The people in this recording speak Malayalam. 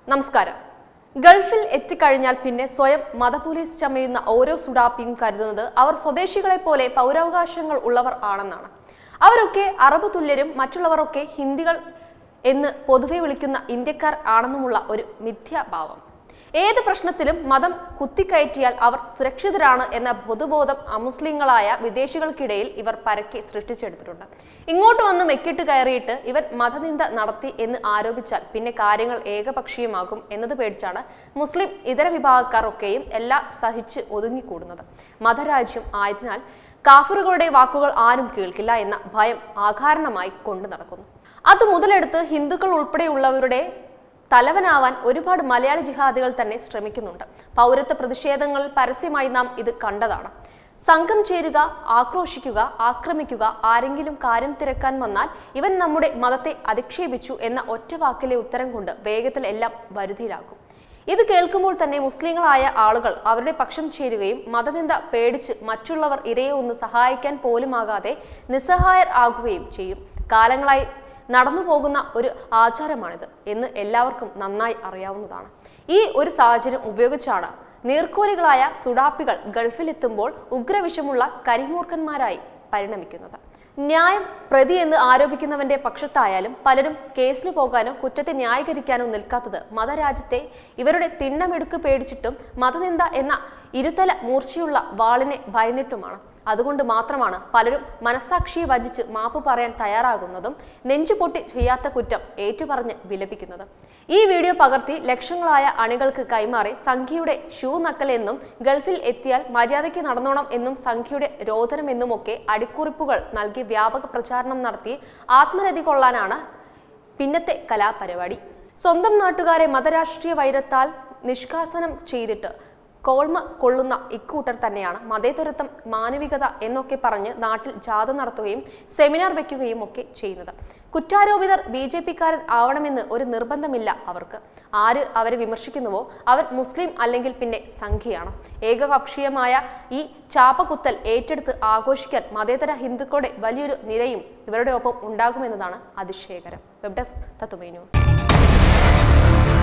നമസ്കാരം ഗൾഫിൽ എത്തിക്കഴിഞ്ഞാൽ പിന്നെ സ്വയം മതപോലീസ് ചമയുന്ന ഓരോ സുഡാപ്പിയും കരുതുന്നത് അവർ സ്വദേശികളെ പോലെ പൗരാവകാശങ്ങൾ ഉള്ളവർ ആണെന്നാണ് അവരൊക്കെ അറബ് തുല്യരും മറ്റുള്ളവരൊക്കെ ഹിന്ദികൾ എന്ന് പൊതുവെ വിളിക്കുന്ന ഇന്ത്യക്കാർ ആണെന്നുമുള്ള ഒരു മിഥ്യാഭാവം ഏത് പ്രശ്നത്തിലും മതം കുത്തിക്കയറ്റിയാൽ അവർ സുരക്ഷിതരാണ് എന്ന പൊതുബോധം അമുസ്ലിങ്ങളായ വിദേശികൾക്കിടയിൽ ഇവർ പരക്കെ സൃഷ്ടിച്ചെടുത്തിട്ടുണ്ട് ഇങ്ങോട്ട് വന്ന് മെക്കിട്ട് കയറിയിട്ട് ഇവൻ മതനിന്ദ നടത്തി എന്ന് ആരോപിച്ചാൽ പിന്നെ കാര്യങ്ങൾ ഏകപക്ഷീയമാകും എന്നത് പേടിച്ചാണ് മുസ്ലിം ഇതര വിഭാഗക്കാർ ഒക്കെയും എല്ലാം സഹിച്ച് ഒതുങ്ങിക്കൂടുന്നത് മതരാജ്യം ആയതിനാൽ കാഫറുകളുടെ വാക്കുകൾ ആരും കേൾക്കില്ല എന്ന ഭയം ആകാരണമായി കൊണ്ടു നടക്കുന്നു അത് മുതലെടുത്ത് ഹിന്ദുക്കൾ ഉൾപ്പെടെയുള്ളവരുടെ തലവനാവാൻ ഒരുപാട് മലയാളി ജിഹാദികൾ തന്നെ ശ്രമിക്കുന്നുണ്ട് പൗരത്വ പ്രതിഷേധങ്ങളിൽ പരസ്യമായി നാം ഇത് കണ്ടതാണ് സംഘം ചേരുക ആക്രോശിക്കുക ആക്രമിക്കുക ആരെങ്കിലും കാര്യം തിരക്കാൻ വന്നാൽ ഇവൻ നമ്മുടെ മതത്തെ അധിക്ഷേപിച്ചു എന്ന ഒറ്റ വാക്കിലെ ഉത്തരം കൊണ്ട് വേഗത്തിൽ എല്ലാം വരുതിയിലാക്കും ഇത് കേൾക്കുമ്പോൾ തന്നെ മുസ്ലിങ്ങളായ ആളുകൾ അവരുടെ പക്ഷം ചേരുകയും മതനിന്ദ പേടിച്ച് മറ്റുള്ളവർ ഇരയെ ഒന്ന് സഹായിക്കാൻ പോലുമാകാതെ നിസ്സഹായർ ആകുകയും ചെയ്യും കാലങ്ങളായി നടന്നു പോകുന്ന ഒരു ആചാരമാണിത് എന്ന് എല്ലാവർക്കും നന്നായി അറിയാവുന്നതാണ് ഈ ഒരു സാഹചര്യം ഉപയോഗിച്ചാണ് നീർക്കോലികളായ സുഡാപ്പികൾ ഗൾഫിലെത്തുമ്പോൾ ഉഗ്രവിഷമുള്ള കരിമൂർഖന്മാരായി പരിണമിക്കുന്നത് ന്യായം പ്രതി എന്ന് ആരോപിക്കുന്നവന്റെ പക്ഷത്തായാലും പലരും കേസിന് പോകാനോ കുറ്റത്തെ ന്യായീകരിക്കാനോ നിൽക്കാത്തത് മതരാജ്യത്തെ ഇവരുടെ തിണ്ണമെടുക്ക് പേടിച്ചിട്ടും മതനിന്ദ എന്ന ഇരുതല മൂർച്ചയുള്ള വാളിനെ ഭയന്നിട്ടുമാണ് അതുകൊണ്ട് മാത്രമാണ് പലരും മനസാക്ഷിയെ വഞ്ചിച്ച് മാപ്പ് പറയാൻ തയ്യാറാകുന്നതും നെഞ്ചുപൊട്ടി ചെയ്യാത്ത കുറ്റം ഏറ്റുപറഞ്ഞ് വിലപിക്കുന്നതും ഈ വീഡിയോ പകർത്തി ലക്ഷങ്ങളായ അണികൾക്ക് കൈമാറി സംഖ്യയുടെ ഷൂ നക്കലെന്നും ഗൾഫിൽ എത്തിയാൽ മര്യാദയ്ക്ക് നടന്നോണം എന്നും സംഖ്യയുടെ രോദനമെന്നുമൊക്കെ അടിക്കുറിപ്പുകൾ നൽകി വ്യാപക പ്രചാരണം നടത്തി ആത്മരതി കൊള്ളാനാണ് പിന്നത്തെ കലാപരിപാടി സ്വന്തം നാട്ടുകാരെ മതരാഷ്ട്രീയ വൈരത്താൽ നിഷ്കാസനം ചെയ്തിട്ട് കോൾമ കൊള്ളുന്ന ഇക്കൂട്ടർ തന്നെയാണ് മതേതരത്വം മാനവികത എന്നൊക്കെ പറഞ്ഞ് നാട്ടിൽ ജാഥ നടത്തുകയും സെമിനാർ വെക്കുകയും ഒക്കെ ചെയ്യുന്നത് കുറ്റാരോപിതർ ബി ജെ പിക്കാരൻ ആവണമെന്ന് ഒരു നിർബന്ധമില്ല അവർക്ക് ആര് അവരെ വിമർശിക്കുന്നുവോ അവർ മുസ്ലിം അല്ലെങ്കിൽ പിന്നെ സംഖ്യയാണ് ഏകപക്ഷീയമായ ഈ ചാപ്പകുത്തൽ ഏറ്റെടുത്ത് ആഘോഷിക്കാൻ മതേതര ഹിന്ദുക്കളുടെ വലിയൊരു നിരയും ഇവരുടെ ഒപ്പം ഉണ്ടാകുമെന്നതാണ് അതിശയകരം വെബ് ഡെസ്ക് തത്തുമൈ ന്യൂസ്